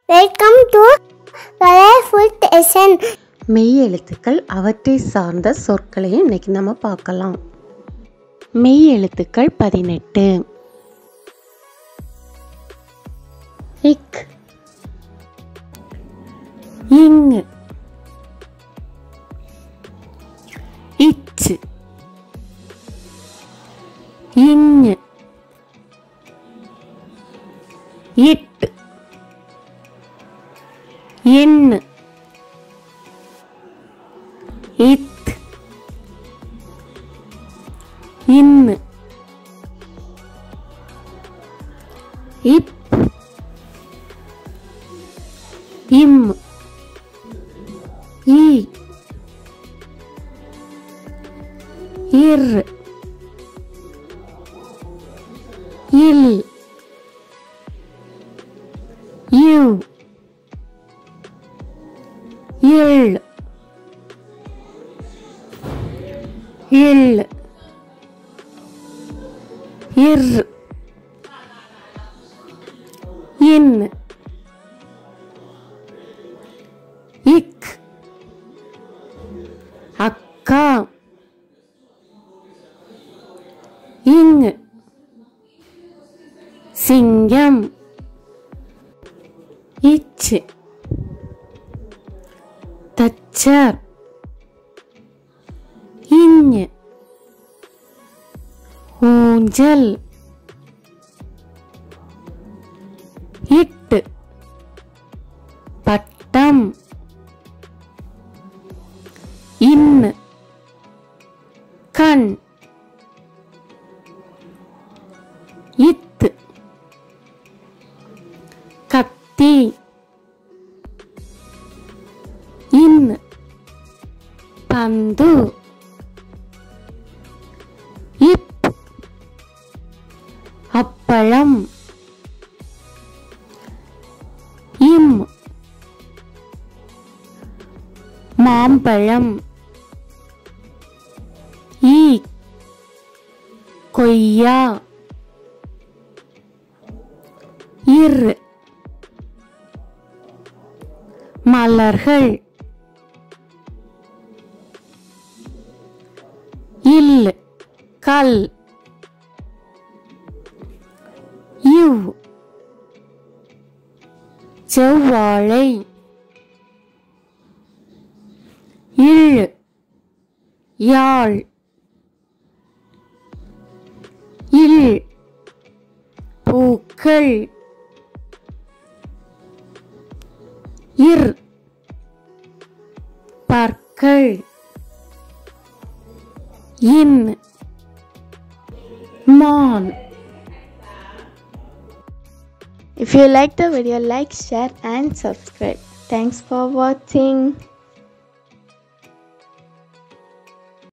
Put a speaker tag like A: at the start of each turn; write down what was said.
A: Welcome to colourful dozen
B: மெய் எழுத்துக்கள் அவற்றை சார்ந்த சொற்களையும் இன்னைக்கு நம்ம பார்க்கலாம் மெய் எழுத்துக்கள் பதினெட்டு இக் இங் இச் இஞ் இட் எண் இத் இன் இப் இம் இ இர் இல் யு இள் இல் இர் இன் இக் அக்கா இங் சிங்கம் இச் தச்சர் இஞ் ஊஞ்சல் இட்டு பட்டம் இன் கண் இத்து கத்தி இன் பந்து இப் அப்பளம் இம் மாம்பழம் ஈ கொய்யா இர் மலர்கள் இல் கல் இவ் செவ்வாழை இழ் யாழ் இல் பூக்கள் இர் பற்கள் இன் மான்
A: If you like the video, like, share, and subscribe. Thanks for watching.